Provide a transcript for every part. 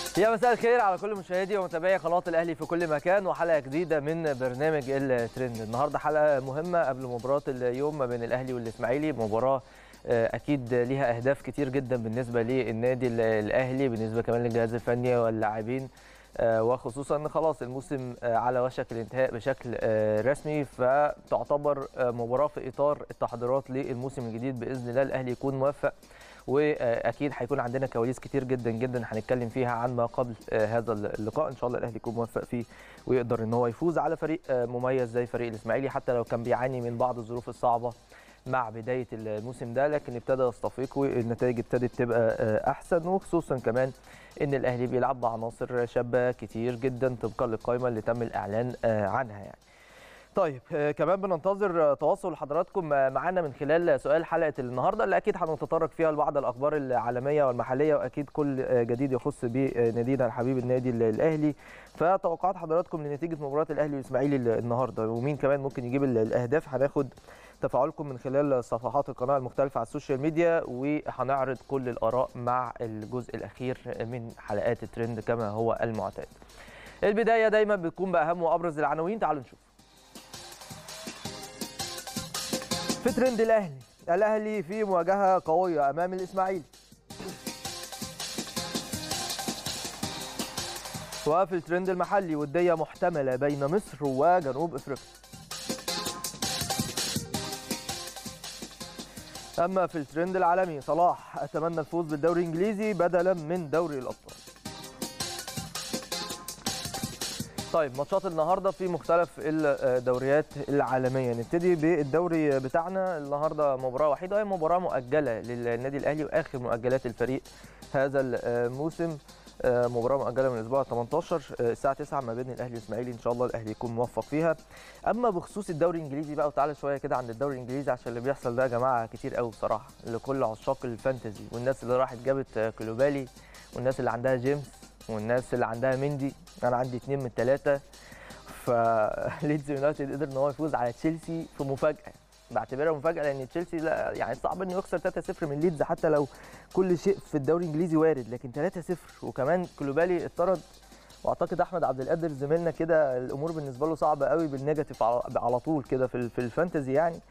يا مساء الخير على كل مشاهدي ومتابعي قناه الاهلي في كل مكان وحلقه جديده من برنامج الترند النهارده حلقه مهمه قبل مباراه اليوم ما بين الاهلي والاسماعيلي مباراه اكيد ليها اهداف كتير جدا بالنسبه للنادي الاهلي بالنسبه كمان للجهاز الفني واللاعبين وخصوصا ان خلاص الموسم على وشك الانتهاء بشكل رسمي فتعتبر مباراه في اطار التحضيرات للموسم الجديد باذن الله الاهلي يكون موفق واكيد هيكون عندنا كواليس كتير جدا جدا هنتكلم فيها عن ما قبل هذا اللقاء ان شاء الله الاهلي يكون موفق فيه ويقدر ان هو يفوز على فريق مميز زي فريق الاسماعيلي حتى لو كان بيعاني من بعض الظروف الصعبه مع بدايه الموسم ده لكن ابتدى يستفيق والنتائج ابتدت تبقى احسن وخصوصا كمان ان الاهلي بيلعب بعناصر شابه كتير جدا طبقا للقائمه اللي تم الاعلان عنها يعني طيب كمان بننتظر تواصل حضراتكم معانا من خلال سؤال حلقه النهارده اللي اكيد هنتطرق فيها لبعض الاخبار العالميه والمحليه واكيد كل جديد يخص بنادينا الحبيب النادي الاهلي فتوقعات حضراتكم لنتيجه مباراه الاهلي والاسماعيلي النهارده ومين كمان ممكن يجيب الاهداف هناخد تفاعلكم من خلال صفحات القناه المختلفه على السوشيال ميديا وهنعرض كل الاراء مع الجزء الاخير من حلقات الترند كما هو المعتاد. البدايه دايما بتكون باهم وابرز العناوين تعالوا نشوف. في ترند الاهلي الاهلي في مواجهه قويه امام الاسماعيلي وفي الترند المحلي وديه محتمله بين مصر وجنوب افريقيا اما في الترند العالمي صلاح اتمنى الفوز بالدوري الانجليزي بدلا من دوري الابطال طيب ماتشات النهارده في مختلف الدوريات العالميه نبتدي بالدوري بتاعنا النهارده مباراه وحيده وهي مباراه مؤجله للنادي الاهلي واخر مؤجلات الفريق هذا الموسم مباراه مؤجله من الاسبوع 18 الساعه 9 ما بين الاهلي والاسماعيلي ان شاء الله الاهلي يكون موفق فيها اما بخصوص الدوري الانجليزي بقى وتعالى شويه كده عند الدوري الانجليزي عشان اللي بيحصل ده يا جماعه كتير قوي بصراحه لكل عشاق الفانتزي والناس اللي راحت جابت كلوبالي والناس اللي عندها جيمس والناس اللي عندها مندي انا عندي اثنين من الثلاثه فليدز يونايتد قدر ان هو يفوز على تشيلسي في مفاجاه بعتبرها مفاجاه لان تشيلسي لا يعني صعب انه يخسر 3-0 من ليدز حتى لو كل شيء في الدوري الانجليزي وارد لكن 3-0 وكمان كلوبالي اتطرد واعتقد احمد عبد القادر زميلنا كده الامور بالنسبه له صعبه قوي بالنيجاتيف على طول كده في في الفانتزي يعني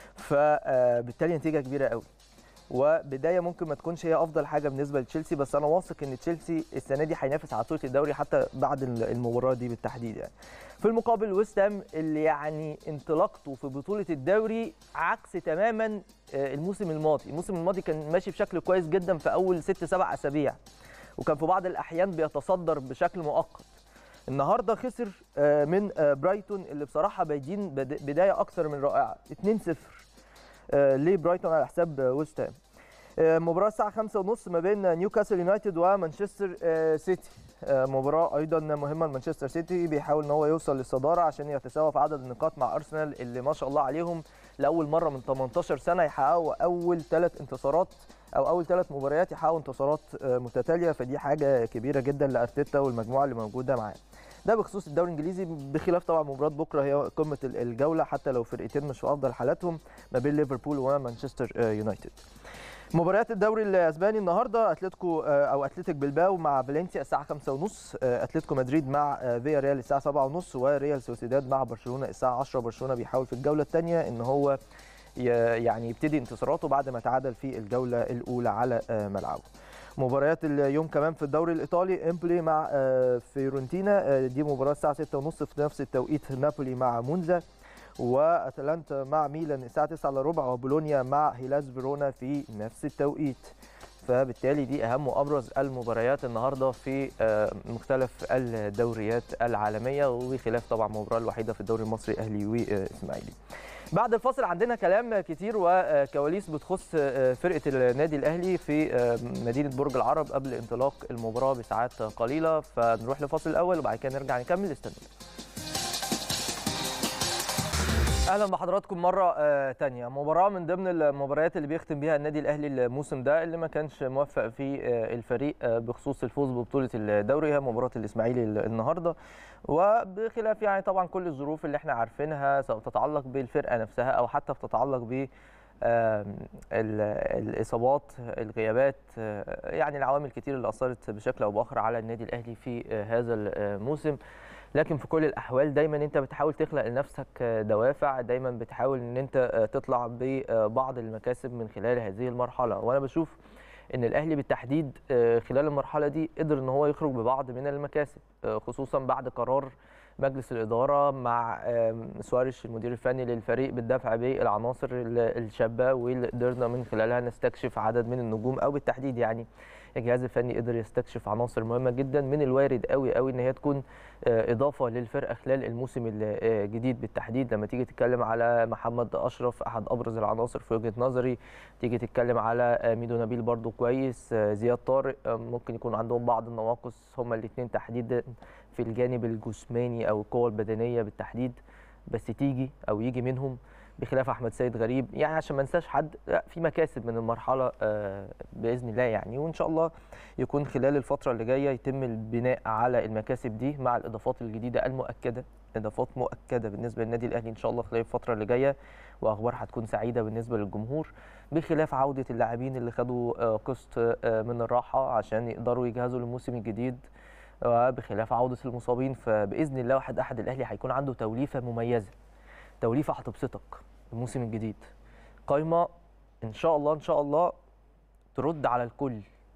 فبالتالي نتيجه كبيره قوي وبدايه ممكن ما تكونش هي افضل حاجه بالنسبه لتشيلسي بس انا واثق ان تشيلسي السنه دي هينافس على بطوله الدوري حتى بعد المباراه دي بالتحديد يعني في المقابل ويست هام اللي يعني انطلاقته في بطوله الدوري عكس تماما الموسم الماضي الموسم الماضي كان ماشي بشكل كويس جدا في اول ست سبع اسابيع وكان في بعض الاحيان بيتصدر بشكل مؤقت النهارده خسر من برايتون اللي بصراحه بادين بدايه اكثر من رائعه 2-0 لبرايتون على حساب ويست هام مباراة الساعة 5:30 ما بين نيوكاسل يونايتد ومانشستر سيتي مباراة أيضا مهمة لمانشستر سيتي بيحاول إن هو يوصل للصدارة عشان يتساوى في عدد النقاط مع أرسنال اللي ما شاء الله عليهم لأول مرة من 18 سنة يحققوا أول ثلاث انتصارات أو أول ثلاث مباريات يحققوا انتصارات متتالية فدي حاجة كبيرة جدا لأرتيتا والمجموعة اللي موجودة معاه. ده بخصوص الدوري الانجليزي بخلاف طبعا مباراه بكره هي قمه الجوله حتى لو فرقتين مش في افضل حالاتهم ما بين ليفربول ومانشستر يونايتد. مباريات الدوري الاسباني النهارده اتلتيكو او اتلتيك بلباو مع فالنسيا الساعه 5:30 اتلتيكو مدريد مع فيا ريال الساعه 7:30 وريال سوسيداد مع برشلونه الساعه 10 برشلونه بيحاول في الجوله الثانيه ان هو يعني يبتدي انتصاراته بعد ما تعادل في الجوله الاولى على ملعبه مباريات اليوم كمان في الدوري الايطالي امبولي مع فيورنتينا دي مباراه الساعه 6:30 في نفس التوقيت نابولي مع مونزا واتلانتا مع ميلان الساعه 9 الا ربع وبولونيا مع هيلاس فيرونا في نفس التوقيت فبالتالي دي اهم وابرز المباريات النهارده في مختلف الدوريات العالميه وبخلاف طبعا المباراه الوحيده في الدوري المصري اهلي واسماعيلي بعد الفاصل عندنا كلام كتير وكواليس بتخص فرقه النادي الاهلي في مدينه برج العرب قبل انطلاق المباراه بساعات قليله فنروح لفاصل الاول وبعد كده نرجع نكمل استنوا اهلا بحضراتكم مره آه تانية مباراه من ضمن المباريات اللي بيختم بيها النادي الاهلي الموسم ده اللي ما كانش موفق في آه الفريق آه بخصوص الفوز ببطوله الدوري هي مباراه الاسماعيلي النهارده وبخلاف يعني طبعا كل الظروف اللي احنا عارفينها سواء تتعلق بالفرقه نفسها او حتى بتتعلق ب آم، ال- الاصابات الغيابات آه، يعني العوامل كتير اللي اثرت بشكل او باخر على النادي الاهلي في آه، هذا الموسم لكن في كل الاحوال دايما انت بتحاول تخلق لنفسك آه، دوافع دايما بتحاول ان انت آه، تطلع ببعض المكاسب من خلال هذه المرحله وانا بشوف ان الاهلي بالتحديد آه، خلال المرحله دي قدر ان هو يخرج ببعض من المكاسب آه، خصوصا بعد قرار مجلس الاداره مع آم، سواريش المدير الفني للفريق بالدفع بالعناصر ال- الشابه واللي قدرنا من خلالها نستكشف عدد من النجوم او بالتحديد يعني الجهاز الفني قدر يستكشف عناصر مهمه جدا من الوارد قوي قوي ان هي تكون آه، اضافه للفرقه خلال الموسم الجديد بالتحديد لما تيجي تتكلم على محمد اشرف احد ابرز العناصر في وجهه نظري تيجي تتكلم على آه، ميدو نبيل برضو كويس آه، زياد طارق آه، ممكن يكون عندهم بعض النواقص هما الاثنين تحديدا في الجانب الجسماني او القوه البدنيه بالتحديد بس تيجي او يجي منهم بخلاف احمد سيد غريب يعني عشان ما ننساش حد لا في مكاسب من المرحله آه، باذن الله يعني وان شاء الله يكون خلال الفتره اللي جايه يتم البناء على المكاسب دي مع الاضافات الجديده المؤكده اضافات مؤكده بالنسبه للنادي الاهلي ان شاء الله خلال الفتره اللي جايه واخبار هتكون سعيده بالنسبه للجمهور بخلاف عوده اللاعبين اللي خدوا آه، قسط آه، من الراحه عشان يقدروا يجهزوا للموسم الجديد وبخلاف عوده المصابين فباذن الله واحد احد الاهلي هيكون عنده توليفه مميزه توليفه هتبسطك الموسم الجديد قايمه ان شاء الله ان شاء الله ترد على الكل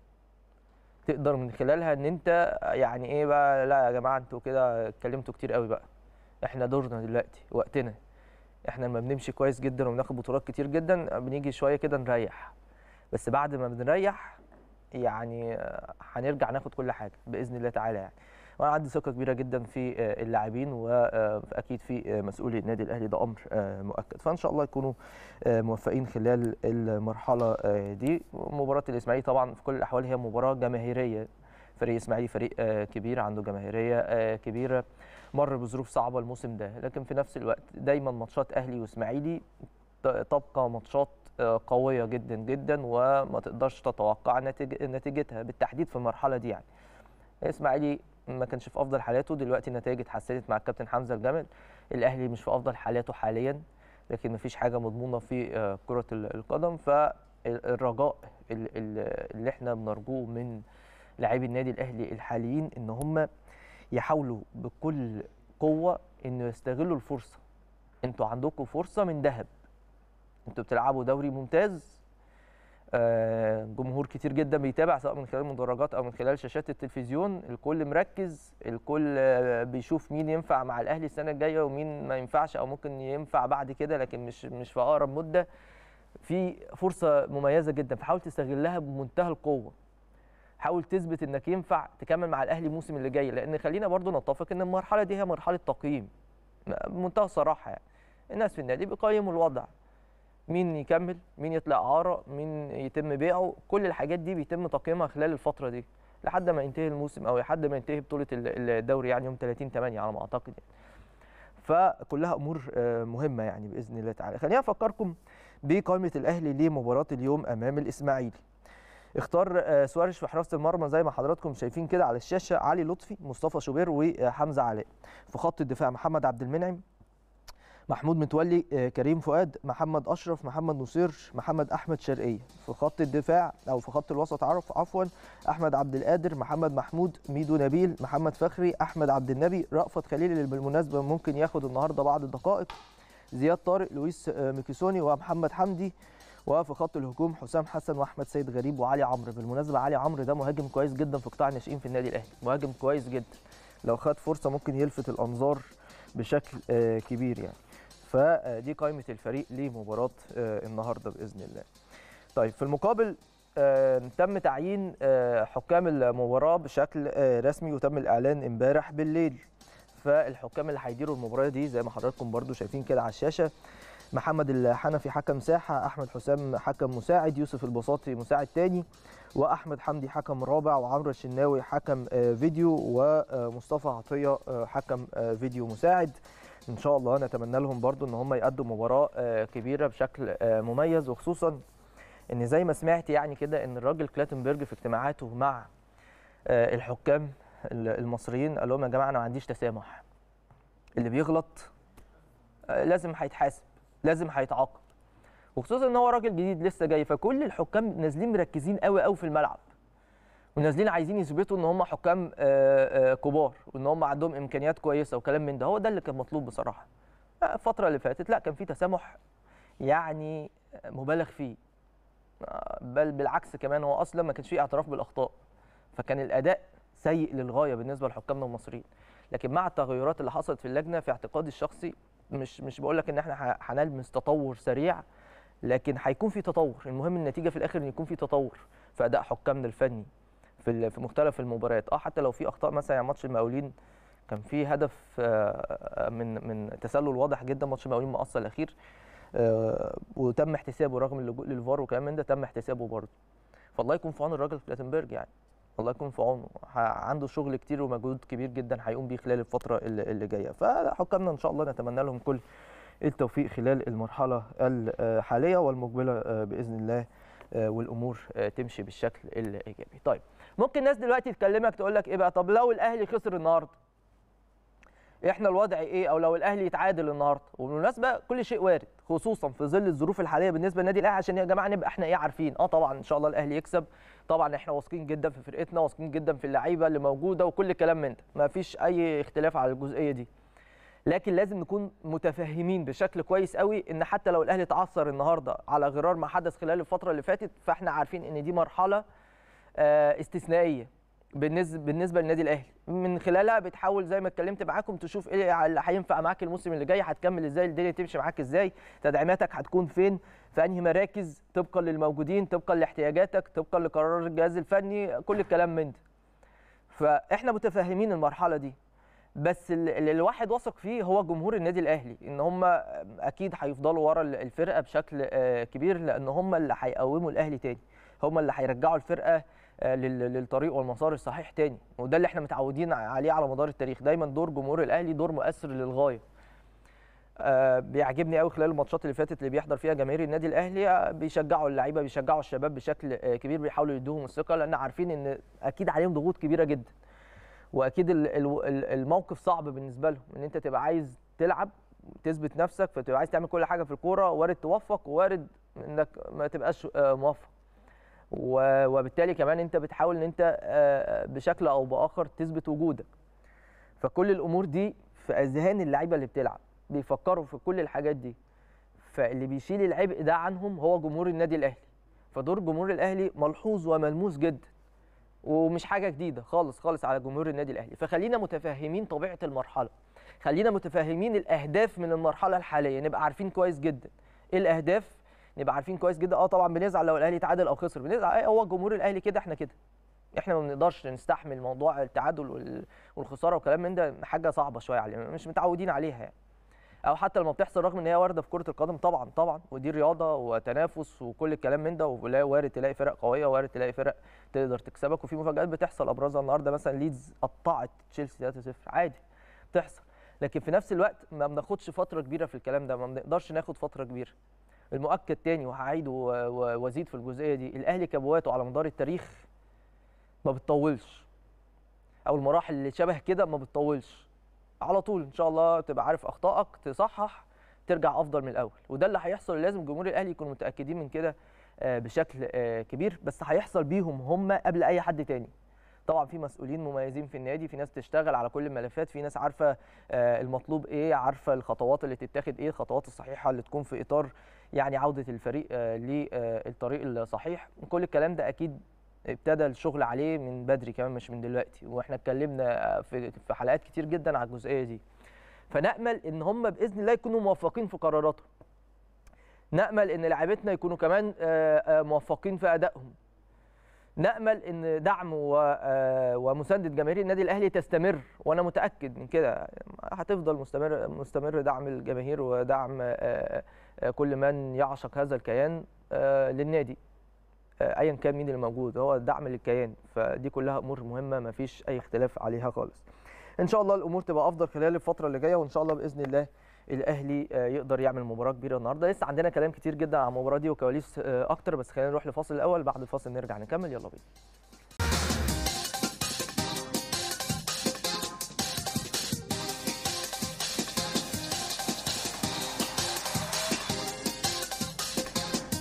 تقدر من خلالها ان انت يعني ايه بقى لا يا جماعه انتوا كده اتكلمتوا كتير قوي بقى احنا دورنا دلوقتي وقتنا احنا لما بنمشي كويس جدا وبناخد بطولات كتير جدا بنيجي شويه كده نريح بس بعد ما بنريح يعني آه، هنرجع ناخد كل حاجه باذن الله تعالى يعني وانا عندي ثقه كبيره جدا في آه، اللاعبين واكيد في آه، مسؤولي النادي الاهلي ده امر آه، مؤكد فان شاء الله يكونوا آه، موفقين خلال المرحله آه، دي مباراه الاسماعيلي طبعا في كل الاحوال هي مباراه جماهيريه فريق الاسماعيلي فريق آه، كبير عنده جماهيريه آه، كبيره مر بظروف صعبه الموسم ده لكن في نفس الوقت دايما ماتشات اهلي واسماعيلي ت- تبقى ماتشات آه، قويه جدا جدا وما تقدرش تتوقع نتيج- نتيجتها بالتحديد في المرحله دي يعني الاسماعيلي ما كانش في افضل حالاته دلوقتي النتائج اتحسنت مع الكابتن حمزه الجمل الاهلي مش في افضل حالاته حاليا لكن مفيش حاجه مضمونه في آه، كره ال- القدم فالرجاء ال- ال- اللي احنا بنرجوه من لاعبي النادي الاهلي الحاليين ان هم يحاولوا بكل قوه انه يستغلوا الفرصه انتوا عندكم فرصه من ذهب انتوا بتلعبوا دوري ممتاز آه، جمهور كتير جدا بيتابع سواء من خلال المدرجات او من خلال شاشات التلفزيون الكل مركز الكل آه، بيشوف مين ينفع مع الاهلي السنه الجايه ومين ما ينفعش او ممكن ينفع بعد كده لكن مش مش في اقرب مده في فرصه مميزه جدا فحاول تستغلها بمنتهى القوه حاول تثبت انك ينفع تكمل مع الاهلي الموسم اللي جاي لان خلينا برضو نتفق ان المرحله دي هي مرحله تقييم بمنتهى الصراحه يعني الناس في النادي بيقيموا الوضع مين يكمل مين يطلع اعاره مين يتم بيعه كل الحاجات دي بيتم تقييمها خلال الفتره دي لحد ما ينتهي الموسم او لحد ما ينتهي بطوله ال- الدوري يعني يوم 30 8 على ما اعتقد يعني. فكلها امور آه، مهمه يعني باذن الله تعالى خلينا افكركم بقائمه الاهلي لمباراه اليوم امام الاسماعيلي اختار آه، سواريش في حراسه المرمى زي ما حضراتكم شايفين كده على الشاشه علي لطفي مصطفى شوبير وحمزه علاء في خط الدفاع محمد عبد المنعم محمود متولي آه، كريم فؤاد محمد اشرف محمد نصير محمد احمد شرقيه في خط الدفاع او في خط الوسط عرف عفوا احمد عبد القادر محمد محمود ميدو نبيل محمد فخري احمد عبد النبي رأفت خليل اللي بالمناسبه ممكن ياخد النهارده بعض الدقائق زياد طارق لويس آه، ميكيسوني ومحمد حمدي وفي خط الهجوم حسام حسن واحمد سيد غريب وعلي عمرو بالمناسبه علي عمرو ده مهاجم كويس جدا في قطاع الناشئين في النادي الاهلي مهاجم كويس جدا لو خد فرصه ممكن يلفت الانظار بشكل آه، كبير يعني فدي قائمه الفريق لمباراه آه، النهارده باذن الله طيب في المقابل آه، تم تعيين آه، حكام المباراه بشكل آه، رسمي وتم الاعلان امبارح بالليل فالحكام اللي هيديروا المباراه دي زي ما حضراتكم برضو شايفين كده على الشاشه محمد الحنفي حكم ساحه احمد حسام حكم مساعد يوسف البساطي مساعد تاني واحمد حمدي حكم رابع وعمرو الشناوي حكم آه، فيديو ومصطفى عطيه آه، حكم آه، فيديو مساعد ان شاء الله نتمنى لهم برضو ان هم يقدوا مباراه آه، كبيره بشكل آه، مميز وخصوصا ان زي ما سمعت يعني كده ان الراجل كلاتنبرج في اجتماعاته مع آه، الحكام المصريين قال لهم يا جماعه انا ما عنديش تسامح اللي بيغلط آه، لازم هيتحاسب لازم هيتعاقب وخصوصا ان هو راجل جديد لسه جاي فكل الحكام نازلين مركزين قوي قوي في الملعب ونازلين عايزين يثبتوا ان هم حكام آه، آه، كبار وان هم عندهم امكانيات كويسه وكلام من ده هو ده اللي كان مطلوب بصراحه آه، الفتره اللي فاتت لا كان في تسامح يعني مبالغ فيه آه، بل بالعكس كمان هو اصلا ما كانش فيه اعتراف بالاخطاء فكان الاداء سيء للغايه بالنسبه لحكامنا المصريين لكن مع التغيرات اللي حصلت في اللجنه في اعتقادي الشخصي مش مش بقول لك ان احنا ه- هنلمس تطور سريع لكن هيكون في تطور المهم النتيجه في الاخر ان يكون في تطور في اداء حكامنا الفني في ال- في مختلف المباريات اه حتى لو في اخطاء مثلا يعني ماتش المقاولين كان في هدف آه، من من تسلل واضح جدا ماتش المقاولين المقصه الاخير آه، وتم احتسابه رغم اللجوء للفار وكلام من ده تم احتسابه برضه فالله يكون في عون الراجل فلاتنبرج يعني الله يكون في عونه ح- عنده شغل كتير ومجهود كبير جدا هيقوم بيه خلال الفتره اللي, اللي جايه فحكامنا ان شاء الله نتمنى لهم كل التوفيق خلال المرحله الحاليه والمقبله آه، باذن الله آه، والامور آه، تمشي بالشكل الايجابي طيب ممكن ناس دلوقتي تكلمك تقول لك ايه بقى طب لو الاهلي خسر النهارده احنا الوضع ايه او لو الاهلي يتعادل النهارده وبالمناسبه كل شيء وارد خصوصا في ظل الظروف الحاليه بالنسبه للنادي الاهلي عشان يا جماعه نبقى احنا ايه عارفين اه طبعا ان شاء الله الاهلي يكسب طبعا احنا واثقين جدا في فرقتنا واثقين جدا في اللعيبه اللي موجوده وكل الكلام من ده ما فيش اي اختلاف على الجزئيه دي لكن لازم نكون متفهمين بشكل كويس قوي ان حتى لو الاهلي اتعثر النهارده على غرار ما حدث خلال الفتره اللي فاتت فاحنا عارفين ان دي مرحله آه، استثنائيه بالنسبه بالنسبه للنادي الاهلي من خلالها بتحاول زي ما اتكلمت معاكم تشوف ايه اللي هينفع معاك الموسم اللي جاي هتكمل ازاي الدنيا تمشي معاك ازاي تدعيماتك هتكون فين في انهي مراكز طبقا للموجودين طبقا لاحتياجاتك طبقا لقرار الجهاز الفني كل الكلام من ده فاحنا متفاهمين المرحله دي بس ال- اللي الواحد واثق فيه هو جمهور النادي الاهلي ان هم اكيد هيفضلوا ورا ال- الفرقه بشكل آه، كبير لان هم اللي هيقوموا الاهلي تاني هم اللي هيرجعوا الفرقه آه، لل- للطريق والمسار الصحيح تاني وده اللي احنا متعودين عليه على مدار التاريخ دايما دور جمهور الاهلي دور مؤثر للغايه آه، بيعجبني قوي خلال الماتشات اللي فاتت اللي بيحضر فيها جماهير النادي الاهلي آه، بيشجعوا اللعيبه بيشجعوا الشباب بشكل آه، كبير بيحاولوا يدوهم الثقه لان عارفين ان اكيد عليهم ضغوط كبيره جدا واكيد ال- ال- ال- الموقف صعب بالنسبه لهم ان انت تبقى عايز تلعب تثبت نفسك فتبقى عايز تعمل كل حاجه في الكوره وارد توفق ووارد انك ما تبقاش آه، موفق و- وبالتالي كمان انت بتحاول ان انت آه، بشكل او باخر تثبت وجودك فكل الامور دي في اذهان اللعيبه اللي بتلعب بيفكروا في كل الحاجات دي فاللي بيشيل العبء ده عنهم هو جمهور النادي الاهلي فدور جمهور الاهلي ملحوظ وملموس جدا ومش حاجه جديده خالص خالص على جمهور النادي الاهلي فخلينا متفاهمين طبيعه المرحله خلينا متفاهمين الاهداف من المرحله الحاليه نبقى عارفين كويس جدا ايه الاهداف نبقى عارفين كويس جدا اه طبعا بنزعل لو الاهلي تعادل او خسر بنزعل آه، هو جمهور الاهلي كده احنا كده احنا ما بنقدرش نستحمل موضوع التعادل وال- والخساره والكلام من ده حاجه صعبه شويه علينا مش متعودين عليها يعني او حتى لما بتحصل رغم ان هي وارده في كره القدم طبعا طبعا ودي رياضه وتنافس وكل الكلام من ده ولا وارد تلاقي فرق قويه وارد تلاقي فرق تقدر تكسبك وفي مفاجات بتحصل ابرزها النهارده مثلا ليدز قطعت تشيلسي 3-0 عادي بتحصل لكن في نفس الوقت ما بناخدش فتره كبيره في الكلام ده ما بنقدرش ناخد فتره كبيره المؤكد تاني وهعيد و- و- وازيد في الجزئيه دي الاهلي كبواته على مدار التاريخ ما بتطولش او المراحل اللي شبه كده ما بتطولش على طول ان شاء الله تبقى عارف اخطائك تصحح ترجع افضل من الاول وده اللي هيحصل لازم جمهور الاهلي يكونوا متاكدين من كده آه، بشكل آه، كبير بس هيحصل بيهم هم قبل اي حد تاني طبعا في مسؤولين مميزين في النادي في ناس تشتغل على كل الملفات في ناس عارفه آه، المطلوب ايه عارفه الخطوات اللي تتاخد ايه الخطوات الصحيحه اللي تكون في اطار يعني عوده الفريق آه، للطريق الصحيح كل الكلام ده اكيد ابتدى الشغل عليه من بدري كمان مش من دلوقتي واحنا اتكلمنا في في حلقات كتير جدا على الجزئيه دي فنامل ان هم باذن الله يكونوا موفقين في قراراتهم نامل ان لاعيبتنا يكونوا كمان آه، آه، موفقين في ادائهم نامل ان دعم و- آه، ومسانده جماهير النادي الاهلي تستمر وانا متاكد من كده هتفضل مستمر مستمر دعم الجماهير ودعم آه، آه، كل من يعشق هذا الكيان آه، للنادي آه، ايا كان مين اللي موجود هو الدعم للكيان فدي كلها امور مهمه ما فيش اي اختلاف عليها خالص ان شاء الله الامور تبقى افضل خلال الفتره اللي جايه وان شاء الله باذن الله الاهلي آه، يقدر يعمل مباراه كبيره النهارده لسه عندنا كلام كتير جدا عن المباراه دي وكواليس آه، اكتر بس خلينا نروح لفاصل الاول بعد الفاصل نرجع نكمل يلا بينا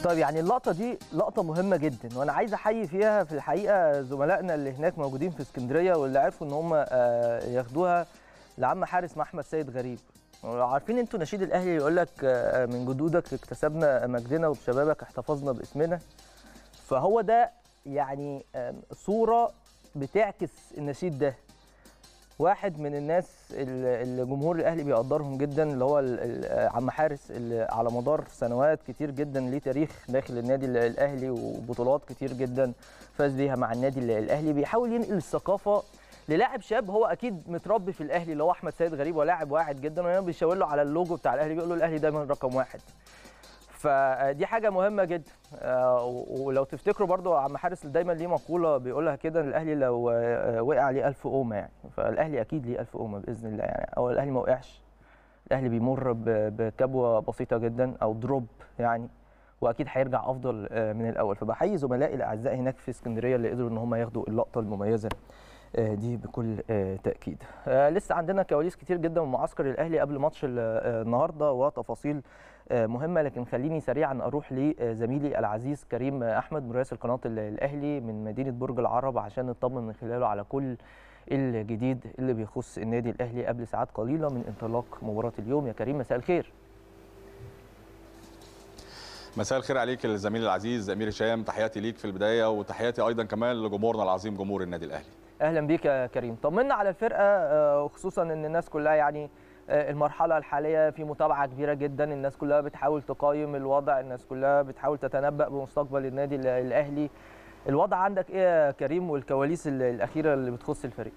طيب يعني اللقطه دي لقطه مهمه جدا وانا عايز احيي فيها في الحقيقه زملائنا اللي هناك موجودين في اسكندريه واللي عرفوا ان هم آه، ياخدوها لعم حارس محمد سيد غريب عارفين انتوا نشيد الاهلي يقول لك آه، من جدودك اكتسبنا مجدنا وبشبابك احتفظنا باسمنا فهو ده يعني آم، صوره بتعكس النشيد ده واحد من الناس اللي اللي جمهور الاهلي بيقدرهم جدا اللي هو ال- ال- عم حارس اللي على مدار سنوات كتير جدا ليه تاريخ داخل النادي ال- الاهلي وبطولات كتير جدا فاز بيها مع النادي ال- الاهلي بيحاول ينقل الثقافه للاعب شاب هو اكيد متربي في الاهلي اللي هو احمد سيد غريب ولاعب واعد جدا وهنا بيشاور له على اللوجو بتاع الاهلي بيقول له الاهلي دايما رقم واحد فدي حاجه مهمه جدا آه، ولو تفتكروا برضو عم حارس دايما ليه مقوله بيقولها كده الاهلي لو آه، وقع عليه ألف قومه يعني فالاهلي اكيد ليه ألف قومه باذن الله يعني او الاهلي ما وقعش الاهلي بيمر ب- بكبوه بسيطه جدا او دروب يعني واكيد هيرجع افضل آه، من الاول فبحيي زملائي الاعزاء هناك في اسكندريه اللي قدروا ان هم ياخدوا اللقطه المميزه آه، دي بكل آه، تاكيد آه، لسه عندنا كواليس كتير جدا من معسكر الاهلي قبل ماتش ال- آه، النهارده وتفاصيل آه، مهمه لكن خليني سريعا اروح لزميلي العزيز كريم احمد مراسل قناه ال- الاهلي من مدينه برج العرب عشان نطمن من خلاله على كل الجديد اللي بيخص النادي الاهلي قبل ساعات قليله من انطلاق مباراه اليوم يا كريم مساء الخير مساء الخير عليك الزميل العزيز امير هشام تحياتي ليك في البدايه وتحياتي ايضا كمان لجمهورنا العظيم جمهور النادي الاهلي اهلا بيك يا كريم طمنا على الفرقه آه، وخصوصا ان الناس كلها يعني آه، المرحله الحاليه في متابعه كبيره جدا الناس كلها بتحاول تقايم الوضع الناس كلها بتحاول تتنبأ بمستقبل النادي ال- الاهلي الوضع عندك ايه يا كريم والكواليس ال- الاخيره اللي بتخص الفريق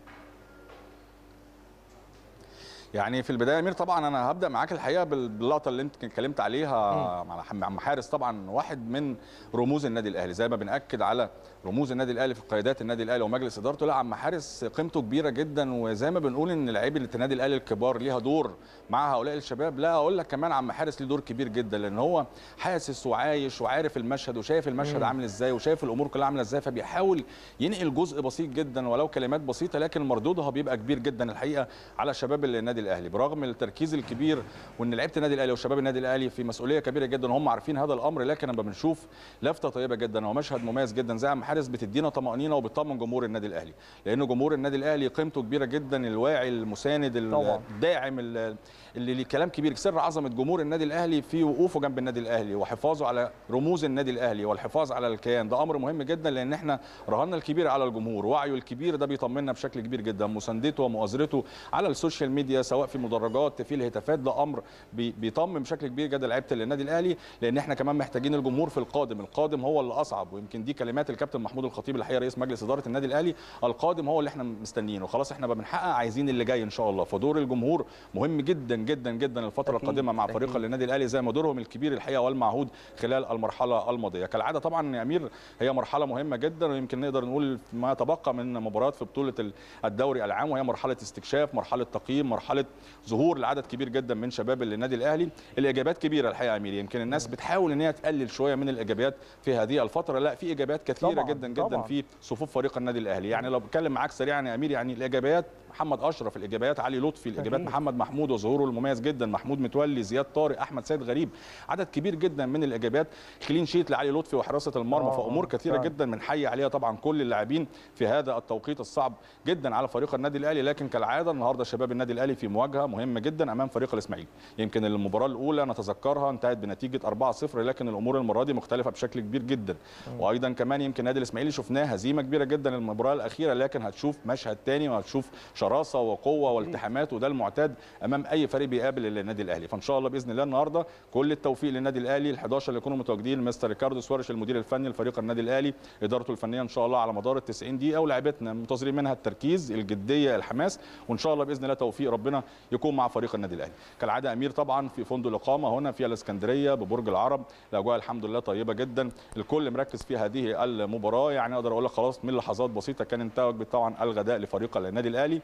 يعني في البدايه يا امير طبعا انا هبدا معاك الحقيقه بال- باللقطه اللي انت اتكلمت عليها مع حم- عم حارس طبعا واحد من رموز النادي الاهلي زي ما بناكد على رموز النادي الاهلي في قيادات النادي الاهلي ومجلس ادارته لا عم حارس قيمته كبيره جدا وزي ما بنقول ان لعيبه النادي الاهلي الكبار ليها دور مع هؤلاء الشباب لا اقول لك كمان عم حارس ليه دور كبير جدا لان هو حاسس وعايش وعارف المشهد وشايف المشهد مم. عامل ازاي وشايف الامور كلها عامله ازاي فبيحاول ينقل جزء بسيط جدا ولو كلمات بسيطه لكن مردودها بيبقى كبير جدا الحقيقه على شباب النادي الاهلي برغم التركيز الكبير وان لعيبه النادي الاهلي وشباب النادي الاهلي في مسؤوليه كبيره جدا وهم عارفين هذا الامر لكن لما بنشوف لفته طيبه جدا ومشهد مميز جدا زي عم حارس بتدينا طمانينه وبتطمن جمهور النادي الاهلي لان جمهور النادي الاهلي قيمته كبيره جدا الواعي المساند طبعاً. الداعم ال- اللي ليه كلام كبير سر عظمه جمهور النادي الاهلي في وقوفه جنب النادي الاهلي وحفاظه على رموز النادي الاهلي والحفاظ على الكيان ده امر مهم جدا لان احنا رهنا الكبير على الجمهور وعيه الكبير ده بيطمنا بشكل كبير جدا مساندته ومؤازرته على السوشيال ميديا سواء في مدرجات في الهتافات ده امر بي- بيطمن بشكل كبير جدا لعيبه النادي الاهلي لان احنا كمان محتاجين الجمهور في القادم القادم هو اللي اصعب ويمكن دي كلمات الكابتن محمود الخطيب الحقيقه رئيس مجلس اداره النادي الاهلي القادم هو اللي احنا مستنيينه خلاص احنا بقى بنحقق عايزين اللي جاي ان شاء الله فدور الجمهور مهم جدا جدا جدا الفتره أكيد، القادمه مع أكيد. فريق النادي الاهلي زي ما دورهم الكبير الحقيقه والمعهود خلال المرحله الماضيه كالعاده طبعا يا امير هي مرحله مهمه جدا ويمكن نقدر نقول ما تبقى من مباريات في بطوله ال- الدوري العام وهي مرحله استكشاف مرحله تقييم مرحله ظهور لعدد كبير جدا من شباب النادي الاهلي الاجابات كبيره الحقيقه يا امير يمكن الناس بتحاول ان هي تقلل شويه من الايجابيات في هذه الفتره لا في ايجابيات كثيره طبعاً، جدا جدا طبعاً. في صفوف فريق النادي الاهلي يعني لو بتكلم معاك سريعا يا امير يعني الايجابيات محمد اشرف الايجابيات علي لطفي الايجابيات أكيد. محمد محمود وظهوره المميز جدا محمود متولي زياد طارق احمد سيد غريب عدد كبير جدا من الايجابيات كلين شيت لعلي لطفي وحراسه المرمى آه، فامور آه، كثيره فعلا. جدا بنحيي عليها طبعا كل اللاعبين في هذا التوقيت الصعب جدا على فريق النادي الاهلي لكن كالعاده النهارده شباب النادي الاهلي في مواجهه مهمه جدا امام فريق الاسماعيلي يمكن المباراه الاولى نتذكرها انتهت بنتيجه 4-0 لكن الامور المره دي مختلفه بشكل كبير جدا وايضا كمان يمكن النادي الاسماعيلي شفناه هزيمه كبيره جدا المباراه الاخيره لكن هتشوف مشهد تاني وهتشوف شراسه وقوه والتحامات وده المعتاد امام اي فريق بيقابل النادي الاهلي فان شاء الله باذن الله النهارده كل التوفيق للنادي الاهلي ال11 اللي يكونوا متواجدين مستر ريكاردو سوارش المدير الفني لفريق النادي الاهلي ادارته الفنيه ان شاء الله على مدار ال 90 دقيقه ولاعيبتنا منتظرين منها التركيز الجديه الحماس وان شاء الله باذن الله توفيق ربنا يكون مع فريق النادي الاهلي كالعاده امير طبعا في فندق الاقامه هنا في الاسكندريه ببرج العرب الاجواء الحمد لله طيبه جدا الكل مركز في هذه المباراه يعني اقدر اقول لك خلاص من لحظات بسيطه كان انتهى وجبه طبعا الغداء لفريق النادي الاهلي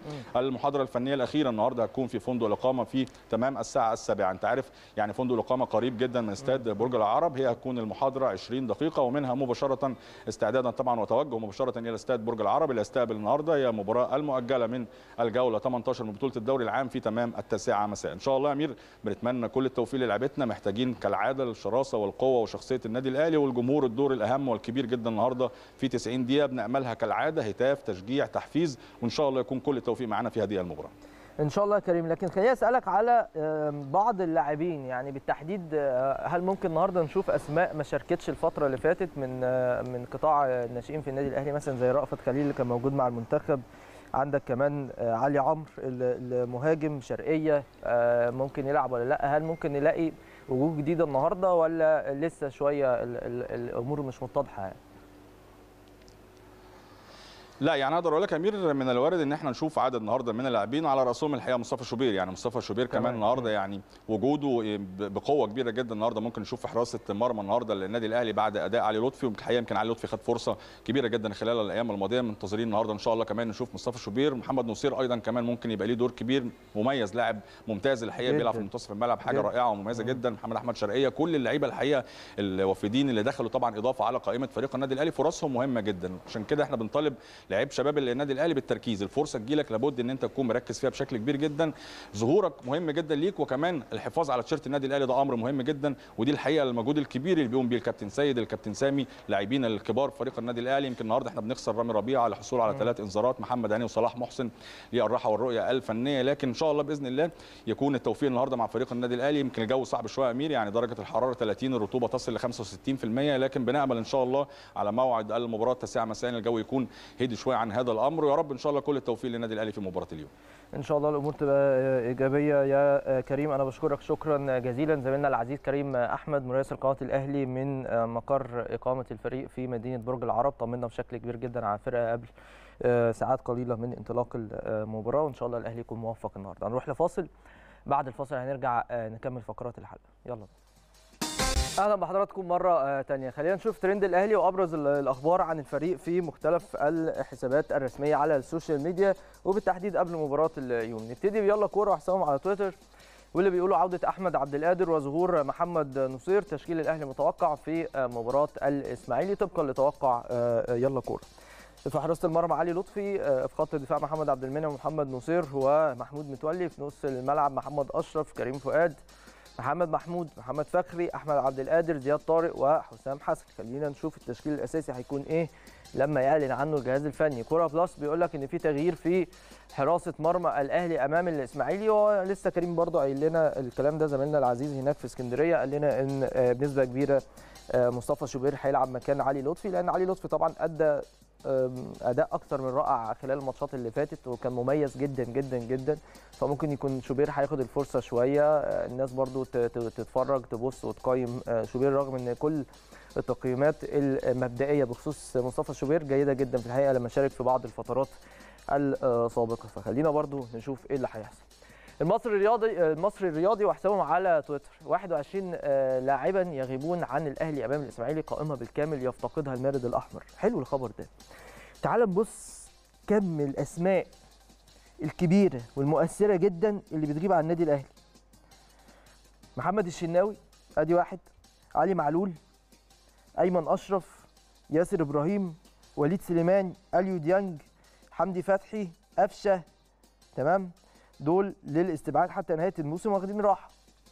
المحاضره الفنيه الاخيره النهارده هتكون في فندق الاقامه في تمام الساعه السابعه انت عارف يعني فندق الاقامه قريب جدا من استاد برج العرب هي هتكون المحاضره 20 دقيقه ومنها مباشره استعدادا طبعا وتوجه مباشره الى استاد برج العرب اللي يستقبل النهارده هي المباراه المؤجله من الجوله 18 من بطوله الدوري العام في تمام التاسعه مساء ان شاء الله يا امير بنتمنى كل التوفيق للاعبتنا محتاجين كالعاده الشراسه والقوه وشخصيه النادي الاهلي والجمهور الدور الاهم والكبير جدا النهارده في 90 دقيقه بناملها كالعاده هتاف تشجيع تحفيز وان شاء الله يكون كل التوفيق معنا في هذه المباراه ان شاء الله يا كريم لكن خليني اسالك على بعض اللاعبين يعني بالتحديد هل ممكن النهارده نشوف اسماء ما شاركتش الفتره اللي فاتت من من قطاع الناشئين في النادي الاهلي مثلا زي رأفت خليل اللي كان موجود مع المنتخب عندك كمان علي عمرو المهاجم شرقيه ممكن يلعب ولا لا هل ممكن نلاقي وجوه جديده النهارده ولا لسه شويه الامور مش متضحه يعني لا يعني اقدر اقول لك يا امير من الوارد ان احنا نشوف عدد النهارده من اللاعبين على راسهم الحقيقه مصطفى شوبير يعني مصطفى شوبير كمان النهارده يعني وجوده بقوه كبيره جدا النهارده ممكن نشوف في حراسه مرمى النهارده للنادي الاهلي بعد اداء علي لطفي والحقيقه يمكن علي لطفي خد فرصه كبيره جدا خلال الايام الماضيه منتظرين النهارده ان شاء الله كمان نشوف مصطفى شوبير محمد نصير ايضا كمان ممكن يبقى ليه دور كبير مميز لاعب ممتاز الحقيقه بيلعب في منتصف الملعب حاجه جدا. رائعه ومميزه جدا محمد احمد شرقيه كل اللعيبه الحقيقه الوافدين اللي دخلوا طبعا اضافه على قائمه فريق النادي الاهلي فرصهم مهمه جدا عشان كده احنا بنطالب لعيب شباب النادي الاهلي بالتركيز الفرصه تجيلك لابد ان انت تكون مركز فيها بشكل كبير جدا ظهورك مهم جدا ليك وكمان الحفاظ على تيشيرت النادي الاهلي ده امر مهم جدا ودي الحقيقه المجهود الكبير اللي بيقوم بيه الكابتن سيد الكابتن سامي لاعبين الكبار في فريق النادي الاهلي يمكن النهارده احنا بنخسر رامي ربيعه على الحصول على ثلاث انذارات محمد هاني وصلاح محسن للراحه والرؤيه الفنيه لكن ان شاء الله باذن الله يكون التوفيق النهارده مع فريق النادي الاهلي يمكن الجو صعب شويه يا امير يعني درجه الحراره 30 الرطوبه تصل ل 65% لكن بنامل ان شاء الله على موعد المباراه التاسعه مساء الجو يكون هدي شويه عن هذا الامر ويا رب ان شاء الله كل التوفيق للنادي الاهلي في مباراه اليوم ان شاء الله الامور تبقى ايجابيه يا كريم انا بشكرك شكرا جزيلا زميلنا العزيز كريم احمد مراسل قناه الاهلي من مقر اقامه الفريق في مدينه برج العرب طمنا بشكل كبير جدا على الفرقه قبل ساعات قليله من انطلاق المباراه وان شاء الله الاهلي يكون موفق النهارده هنروح لفاصل بعد الفاصل هنرجع نكمل فقرات الحلقه يلا اهلا بحضراتكم مره ثانيه خلينا نشوف ترند الاهلي وابرز الاخبار عن الفريق في مختلف الحسابات الرسميه على السوشيال ميديا وبالتحديد قبل مباراه اليوم نبتدي بيلا كوره وحسابهم على تويتر واللي بيقولوا عوده احمد عبد القادر وظهور محمد نصير تشكيل الاهلي متوقع في مباراه الاسماعيلي طبقا لتوقع يلا كوره في حراسه المرمى علي لطفي في خط الدفاع محمد عبد المنعم ومحمد نصير ومحمود متولي في نص الملعب محمد اشرف كريم فؤاد محمد محمود محمد فخري احمد عبد القادر زياد طارق وحسام حسن خلينا نشوف التشكيل الاساسي هيكون ايه لما يعلن عنه الجهاز الفني كوره بلس بيقول لك ان في تغيير في حراسه مرمى الاهلي امام الاسماعيلي ولسه كريم برضو قايل لنا الكلام ده زميلنا العزيز هناك في اسكندريه قال لنا ان بنسبه كبيره مصطفى شوبير هيلعب مكان علي لطفي لان علي لطفي طبعا ادى اداء اكتر من رائع خلال الماتشات اللي فاتت وكان مميز جدا جدا جدا فممكن يكون شوبير هياخد الفرصه شويه الناس برضو تتفرج تبص وتقيم شوبير رغم ان كل التقييمات المبدئيه بخصوص مصطفى شوبير جيده جدا في الحقيقه لما شارك في بعض الفترات السابقه فخلينا برضو نشوف ايه اللي هيحصل المصري الرياضي المصري الرياضي وحسابهم على تويتر 21 لاعبا يغيبون عن الاهلي امام الاسماعيلي قائمه بالكامل يفتقدها المارد الاحمر حلو الخبر ده تعال نبص كم الاسماء الكبيره والمؤثره جدا اللي بتغيب عن النادي الاهلي محمد الشناوي ادي واحد علي معلول ايمن اشرف ياسر ابراهيم وليد سليمان اليو ديانج حمدي فتحي قفشه تمام دول للاستبعاد حتى نهايه الموسم واخدين راحه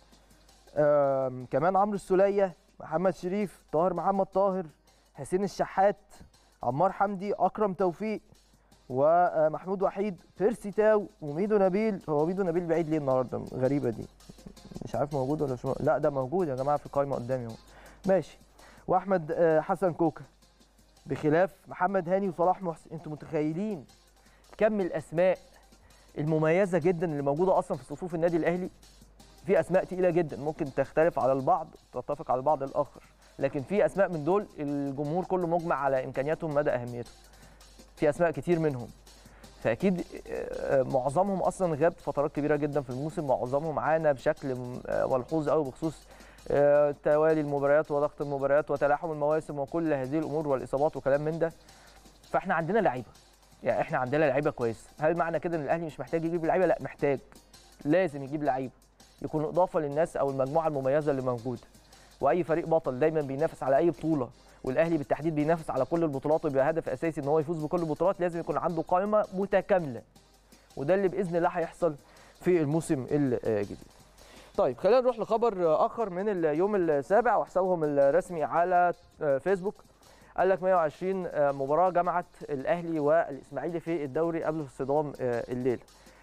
كمان عمرو السوليه محمد شريف طاهر محمد طاهر حسين الشحات عمار حمدي اكرم توفيق ومحمود وحيد بيرسي تاو وميدو نبيل هو ميدو نبيل بعيد ليه النهارده غريبه دي مش عارف موجود ولا مش موجود لا ده موجود يا جماعه في القائمه قدامي اهو ماشي واحمد حسن كوكا بخلاف محمد هاني وصلاح محسن انتوا متخيلين كم الاسماء المميزه جدا اللي موجوده اصلا في صفوف النادي الاهلي في اسماء تقيله جدا ممكن تختلف على البعض تتفق على البعض الاخر لكن في اسماء من دول الجمهور كله مجمع على امكانياتهم مدى اهميتهم في اسماء كتير منهم فاكيد معظمهم اصلا غاب فترات كبيره جدا في الموسم معظمهم عانى بشكل ملحوظ قوي بخصوص توالي المباريات وضغط المباريات وتلاحم المواسم وكل هذه الامور والاصابات وكلام من ده فاحنا عندنا لعيبه يعني احنا عندنا لعيبه كويسه هل معنى كده ان الاهلي مش محتاج يجيب لعيبه لا محتاج لازم يجيب لعيبه يكونوا اضافه للناس او المجموعه المميزه اللي موجوده واي فريق بطل دايما بينافس على اي بطوله والاهلي بالتحديد بينافس على كل البطولات ويبقى هدف اساسي ان هو يفوز بكل البطولات لازم يكون عنده قائمه متكامله وده اللي باذن الله هيحصل في الموسم الجديد طيب خلينا نروح لخبر اخر من اليوم السابع وحسابهم الرسمي على فيسبوك قال لك 120 مباراه جمعت الاهلي والاسماعيلي في الدوري قبل صدام الليل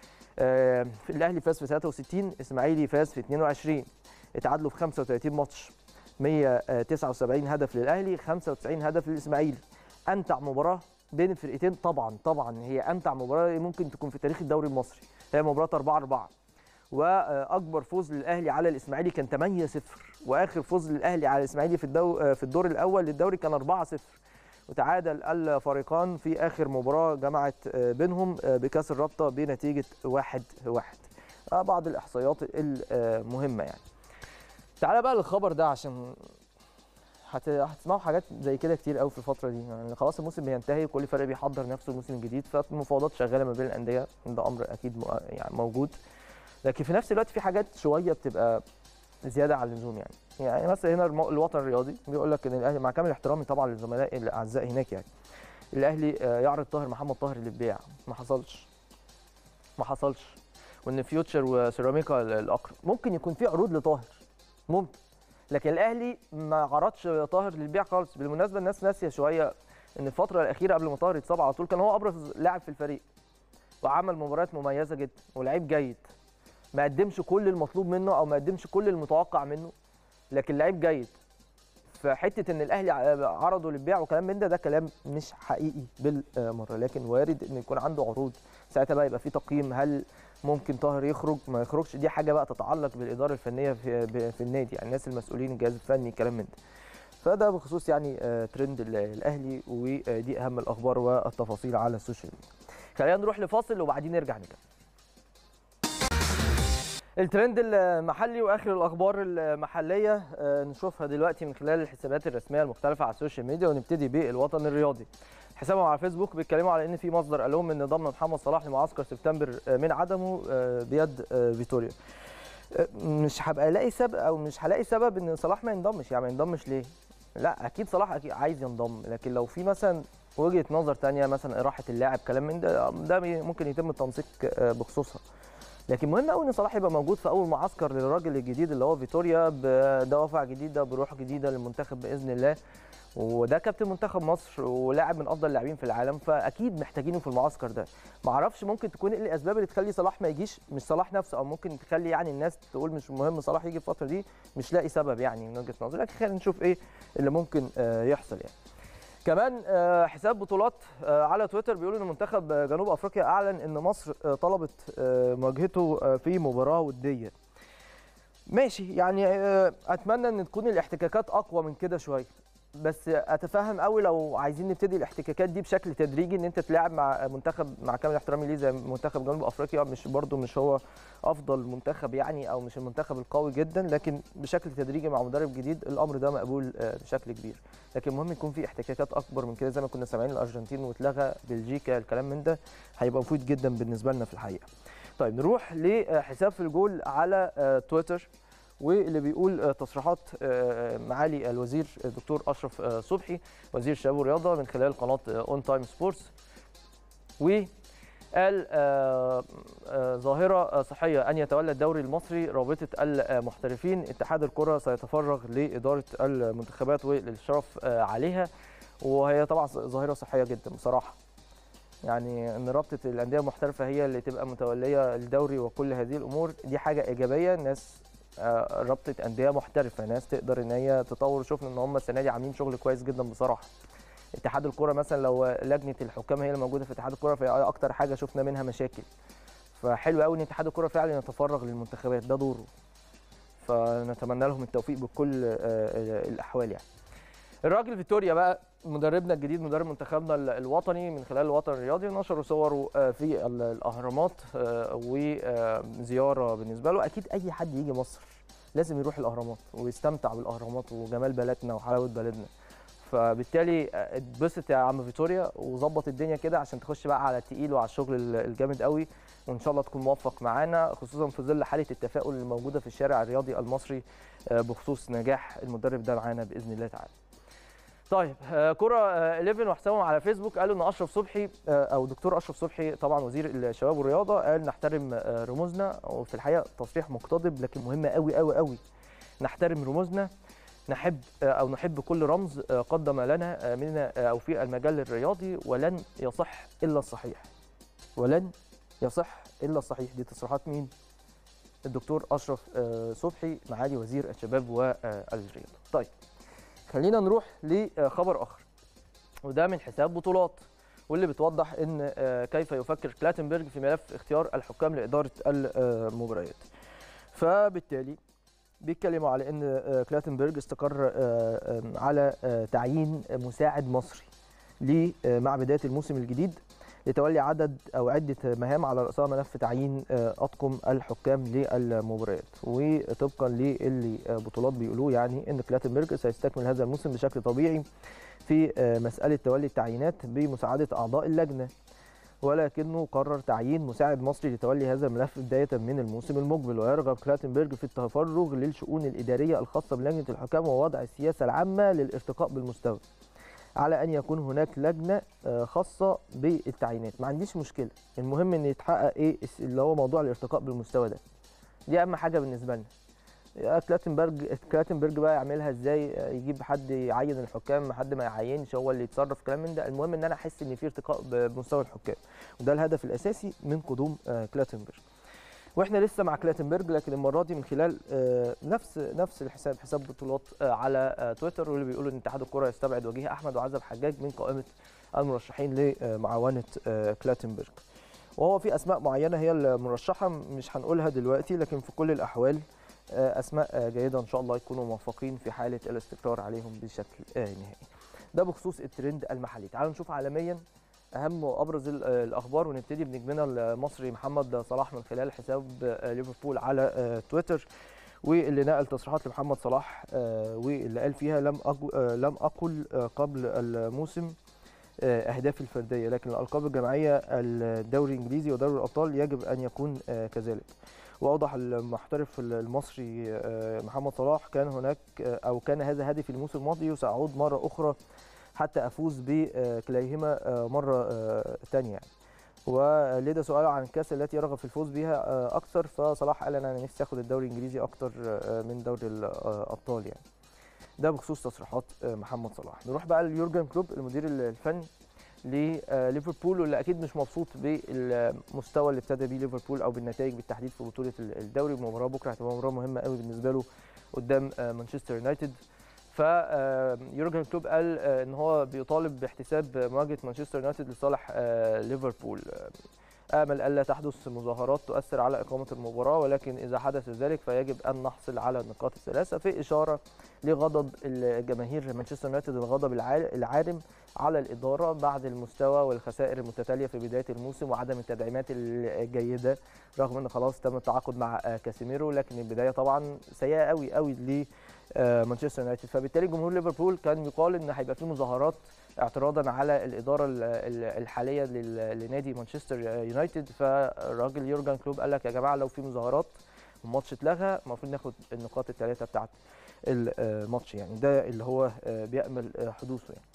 الاهلي فاز في 63 الاسماعيلي فاز في 22 اتعادلوا في 35 ماتش 179 هدف للاهلي 95 هدف للاسماعيلي امتع مباراه بين الفرقتين طبعا طبعا هي امتع مباراه ممكن تكون في تاريخ الدوري المصري هي مباراه 4 4 واكبر فوز للاهلي على الاسماعيلي كان 8 0 واخر فوز للاهلي على الاسماعيلي في الدو في الدور الاول للدوري كان 4 0 وتعادل الفريقان في اخر مباراه جمعت بينهم بكاس الرابطه بنتيجه 1 1 بعض الاحصائيات المهمه يعني تعالى بقى للخبر ده عشان هتسمعوا حاجات زي كده كتير قوي في الفتره دي يعني خلاص الموسم بينتهي وكل فريق بيحضر نفسه الموسم الجديد فالمفاوضات شغاله ما بين الانديه ده امر اكيد يعني موجود لكن في نفس الوقت في حاجات شويه بتبقى زياده عن اللزوم يعني يعني مثلا هنا الوطن الرياضي بيقول لك ان الاهلي مع كامل احترامي طبعا للزملاء الاعزاء هناك يعني الاهلي يعرض طاهر محمد طاهر للبيع ما حصلش ما حصلش وان فيوتشر وسيراميكا الاقرب ممكن يكون في عروض لطاهر ممكن لكن الاهلي ما عرضش طاهر للبيع خالص بالمناسبه الناس ناسيه شويه ان الفتره الاخيره قبل ما طاهر يتصاب على طول كان هو ابرز لاعب في الفريق وعمل مباريات مميزه جدا ولعيب جيد ما قدمش كل المطلوب منه او ما قدمش كل المتوقع منه لكن لعيب جيد فحته ان الاهلي عرضه للبيع وكلام من ده ده كلام مش حقيقي بالمره لكن وارد ان يكون عنده عروض ساعتها بقى يبقى في تقييم هل ممكن طاهر يخرج ما يخرجش دي حاجه بقى تتعلق بالاداره الفنيه في, في النادي يعني الناس المسؤولين الجهاز الفني كلام من ده فده بخصوص يعني ترند الاهلي ودي اهم الاخبار والتفاصيل على السوشيال ميديا خلينا نروح لفاصل وبعدين نرجع نكمل الترند المحلي واخر الاخبار المحليه نشوفها دلوقتي من خلال الحسابات الرسميه المختلفه على السوشيال ميديا ونبتدي بالوطن الرياضي حسابهم على فيسبوك بيتكلموا على ان في مصدر قال لهم ان ضم محمد صلاح لمعسكر سبتمبر من عدمه بيد فيتوريا مش هبقى الاقي سبب او مش هلاقي سبب ان صلاح ما ينضمش يعني ما ينضمش ليه لا اكيد صلاح اكيد عايز ينضم لكن لو في مثلا وجهه نظر ثانيه مثلا اراحه اللاعب كلام من ده ده ممكن يتم التنسيق بخصوصها لكن مهم قوي ان صلاح يبقى موجود في اول معسكر للراجل الجديد اللي هو فيتوريا بدوافع جديده بروح جديده للمنتخب باذن الله وده كابتن منتخب مصر ولاعب من افضل اللاعبين في العالم فاكيد محتاجينه في المعسكر ده ما اعرفش ممكن تكون ايه الاسباب اللي تخلي صلاح ما يجيش مش صلاح نفسه او ممكن تخلي يعني الناس تقول مش مهم صلاح يجي الفتره دي مش لاقي سبب يعني من وجهه نظري لكن خلينا نشوف ايه اللي ممكن يحصل يعني كمان حساب بطولات على تويتر بيقول ان منتخب جنوب افريقيا اعلن ان مصر طلبت مواجهته في مباراه وديه ماشي يعني اتمنى ان تكون الاحتكاكات اقوى من كده شويه بس اتفهم قوي لو عايزين نبتدي الاحتكاكات دي بشكل تدريجي ان انت تلعب مع منتخب مع كامل احترامي ليه زي منتخب جنوب افريقيا مش برده مش هو افضل منتخب يعني او مش المنتخب القوي جدا لكن بشكل تدريجي مع مدرب جديد الامر ده مقبول بشكل كبير لكن المهم يكون في احتكاكات اكبر من كده زي ما كنا سامعين الارجنتين واتلغى بلجيكا الكلام من ده هيبقى مفيد جدا بالنسبه لنا في الحقيقه طيب نروح لحساب في الجول على تويتر واللي بيقول تصريحات معالي الوزير الدكتور اشرف صبحي وزير الشباب والرياضه من خلال قناه اون تايم سبورتس وقال ظاهره صحيه ان يتولى الدوري المصري رابطه المحترفين اتحاد الكره سيتفرغ لاداره المنتخبات والاشراف عليها وهي طبعا ظاهره صحيه جدا بصراحه يعني ان رابطه الانديه المحترفه هي اللي تبقى متوليه الدوري وكل هذه الامور دي حاجه ايجابيه الناس رابطه انديه محترفه ناس تقدر ان هي تطور شفنا ان هم السنه دي عاملين شغل كويس جدا بصراحه اتحاد الكوره مثلا لو لجنه الحكام هي اللي موجوده في اتحاد الكوره فهي اكتر حاجه شفنا منها مشاكل فحلو قوي ان اتحاد الكوره فعلا يتفرغ للمنتخبات ده دوره فنتمنى لهم التوفيق بكل الاحوال يعني الراجل فيتوريا بقى مدربنا الجديد مدرب منتخبنا الوطني من خلال الوطن الرياضي نشروا صوره في الاهرامات وزياره بالنسبه له اكيد اي حد يجي مصر لازم يروح الاهرامات ويستمتع بالاهرامات وجمال بلدنا وحلاوه بلدنا فبالتالي آه، اتبسط يا عم فيتوريا وظبط الدنيا كده عشان تخش بقى على التقيل وعلى الشغل ال- الجامد قوي وان شاء الله تكون موفق معانا خصوصا في ظل حاله التفاؤل اللي موجوده في الشارع الرياضي المصري آه، بخصوص نجاح المدرب ده معانا باذن الله تعالى. طيب آه، كرة آه، 11 وحسابهم على فيسبوك قالوا ان اشرف صبحي آه، او دكتور اشرف صبحي طبعا وزير الشباب والرياضه قال نحترم آه، رموزنا وفي الحقيقه تصريح مقتضب لكن مهم قوي قوي قوي نحترم رموزنا نحب آه، او نحب كل رمز آه، قدم لنا آه، منا آه، او في المجال الرياضي ولن يصح الا الصحيح ولن يصح الا الصحيح دي تصريحات مين الدكتور اشرف آه، صبحي معالي وزير الشباب والرياضه طيب خلينا نروح لخبر اخر وده من حساب بطولات واللي بتوضح ان آه، كيف يفكر كلاتنبرج في ملف اختيار الحكام لاداره المباريات فبالتالي بيتكلموا على ان آه، كلاتنبرج استقر آه، آه، على آه، تعيين مساعد مصري ليه آه، مع بدايه الموسم الجديد لتولي عدد او عده مهام على راسها ملف تعيين آه، اطقم الحكام للمباريات وطبقا للي آه، بطولات بيقولوه يعني ان كلاتنبرج سيستكمل هذا الموسم بشكل طبيعي في آه، مساله تولي التعيينات بمساعده اعضاء اللجنه ولكنه قرر تعيين مساعد مصري لتولي هذا الملف بدايه من الموسم المقبل ويرغب كلاتنبرج في التفرغ للشؤون الاداريه الخاصه بلجنه الحكام ووضع السياسه العامه للارتقاء بالمستوى على ان يكون هناك لجنه آه، خاصه بالتعيينات ما عنديش مشكله المهم ان يتحقق ايه الس- اللي هو موضوع الارتقاء بالمستوى ده دي اهم حاجه بالنسبه لنا يا كلاتنبرج كلاتنبرج بقى يعملها ازاي آه، يجيب حد يعين الحكام حد ما يعينش هو اللي يتصرف كلام من ده المهم ان انا احس ان في ارتقاء بمستوى الحكام وده الهدف الاساسي من قدوم آه، كلاتنبرج واحنا لسه مع كلاتنبرج لكن المره دي من خلال آه، نفس نفس الحساب حساب بطولات آه، على آه، تويتر واللي بيقولوا ان اتحاد الكره يستبعد وجيه احمد وعزب حجاج من قائمه المرشحين لمعاونه آه، كلاتنبرج وهو في اسماء معينه هي المرشحه مش هنقولها دلوقتي لكن في كل الاحوال آه، اسماء آه، جيده ان شاء الله يكونوا موفقين في حاله الاستقرار عليهم بشكل آه، نهائي ده بخصوص الترند المحلي تعالوا نشوف عالميا اهم وابرز ال- آه، الاخبار ونبتدي بنجمنا المصري محمد صلاح من خلال حساب آه، ليفربول على آه، تويتر واللي نقل تصريحات لمحمد صلاح آه، واللي قال فيها لم أقو- آه، لم اقل آه، قبل الموسم آه، اهدافي الفرديه لكن الالقاب الجماعيه الدوري الانجليزي ودوري الابطال يجب ان يكون آه، كذلك واوضح المحترف المصري آه، محمد صلاح كان هناك آه، او كان هذا هدفي الموسم الماضي وساعود مره اخرى حتى افوز بكليهما آه، مره آه، ثانيه يعني ولدى سؤال عن الكاس التي يرغب في الفوز بها آه، اكثر فصلاح قال انا نفسي اخد الدوري الانجليزي اكتر آه، من دوري الابطال يعني ده بخصوص تصريحات آه، محمد صلاح نروح بقى ليورجن كلوب المدير الفني لليفربول واللي اكيد مش مبسوط بالمستوى اللي ابتدى بيه ليفربول او بالنتائج بالتحديد في بطوله الدوري المباراه بكره هتبقى مباراه مهمه قوي بالنسبه له قدام آه، مانشستر يونايتد فيورجن كلوب قال آه، ان هو بيطالب باحتساب مواجهه مانشستر يونايتد لصالح آه، ليفربول آه، امل الا تحدث مظاهرات تؤثر على اقامه المباراه ولكن اذا حدث ذلك فيجب ان نحصل على النقاط الثلاثه في اشاره لغضب الجماهير مانشستر يونايتد الغضب العا- العارم على الاداره بعد المستوى والخسائر المتتاليه في بدايه الموسم وعدم التدعيمات الجيده رغم ان خلاص تم التعاقد مع آه، كاسيميرو لكن البدايه طبعا سيئه قوي قوي ل آه، مانشستر يونايتد فبالتالي جمهور ليفربول كان يقال ان هيبقى في مظاهرات اعتراضا على الاداره ال- ال- الحاليه لل- لنادي مانشستر يونايتد فالراجل يورجن كلوب قال لك يا جماعه لو في مظاهرات والماتش اتلغى المفروض ناخد النقاط الثلاثه بتاعت الماتش يعني ده اللي هو آه، بيامل آه، حدوثه يعني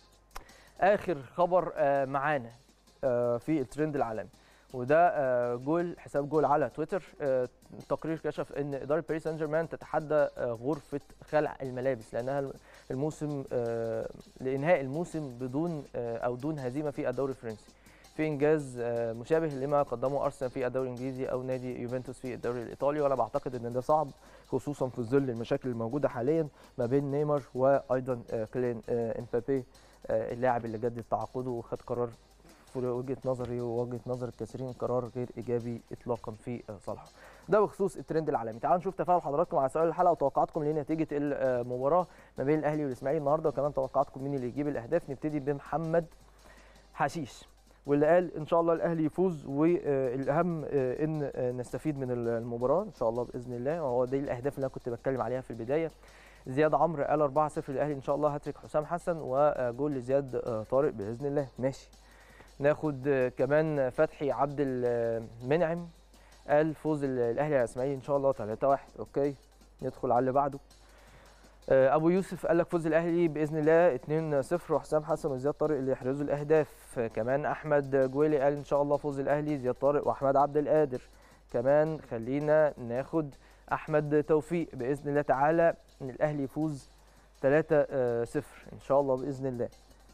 اخر خبر آه، معانا آه، في الترند العالمي وده آه، جول حساب جول على تويتر آه، تقرير كشف ان اداره باريس سان جيرمان تتحدى آه، غرفه خلع الملابس لانها الموسم آه، لانهاء الموسم بدون آه، او دون هزيمه في الدوري الفرنسي في انجاز آه، مشابه لما قدمه ارسنال في الدوري الانجليزي او نادي يوفنتوس في الدوري الايطالي وانا بعتقد ان ده صعب خصوصا في ظل المشاكل الموجوده حاليا ما بين نيمار وايضا آه، كيليان آه، امبابي آه، اللاعب اللي جدد تعاقده وخد قرار في وجهه نظري ووجهه نظر الكثيرين قرار غير ايجابي اطلاقا في آه، صالحه. ده بخصوص الترند العالمي، تعالوا نشوف تفاعل حضراتكم على سؤال الحلقه وتوقعاتكم لنتيجه المباراه ما بين الاهلي والاسماعيلي النهارده وكمان توقعاتكم مين اللي يجيب الاهداف نبتدي بمحمد حشيش واللي قال ان شاء الله الاهلي يفوز والاهم آه، ان آه، نستفيد من المباراه ان شاء الله باذن الله وهو دي الاهداف اللي انا كنت بتكلم عليها في البدايه زياد عمرو قال 4-0 للاهلي ان شاء الله هاتريك حسام حسن وجول لزياد آه، طارق باذن الله ماشي ناخد آه، كمان فتحي عبد المنعم قال فوز ال- الاهلي على الاسماعيلي ان شاء الله 3-1 اوكي ندخل على اللي بعده آه، ابو يوسف قال لك فوز الاهلي باذن الله 2-0 وحسام حسن وزياد طارق اللي يحرزوا الاهداف آه، كمان احمد جويلي قال ان شاء الله فوز الاهلي زياد طارق واحمد عبد القادر كمان خلينا ناخد احمد توفيق باذن الله تعالى ان الاهلي يفوز 3-0 ان شاء الله باذن الله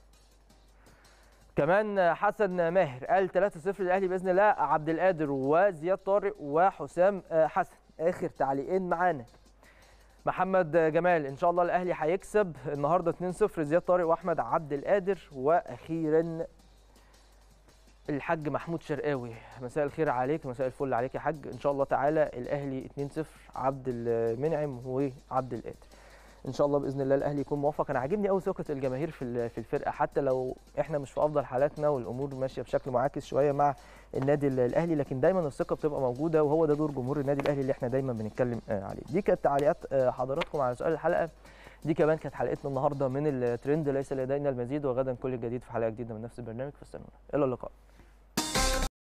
كمان حسن ماهر قال 3-0 للاهلي باذن الله عبد القادر وزياد طارق وحسام آه، حسن اخر تعليقين معانا محمد جمال ان شاء الله الاهلي هيكسب النهارده 2-0 زياد طارق واحمد عبد القادر واخيرا الحاج محمود شرقاوي مساء الخير عليك مساء الفل عليك يا حاج ان شاء الله تعالى الاهلي 2-0 عبد المنعم وعبد القادر ان شاء الله باذن الله الاهلي يكون موفق انا عاجبني قوي ثقه الجماهير في ال- في الفرقه حتى لو احنا مش في افضل حالاتنا والامور ماشيه بشكل معاكس شويه مع النادي ال- الاهلي لكن دايما الثقه بتبقى موجوده وهو ده دور جمهور النادي الاهلي اللي احنا دايما بنتكلم آه، عليه دي كانت تعليقات آه، حضراتكم على سؤال الحلقه دي كمان كانت حلقتنا النهارده من الترند ليس لدينا المزيد وغدا كل الجديد في حلقه جديده من نفس البرنامج فاستنونا الى اللقاء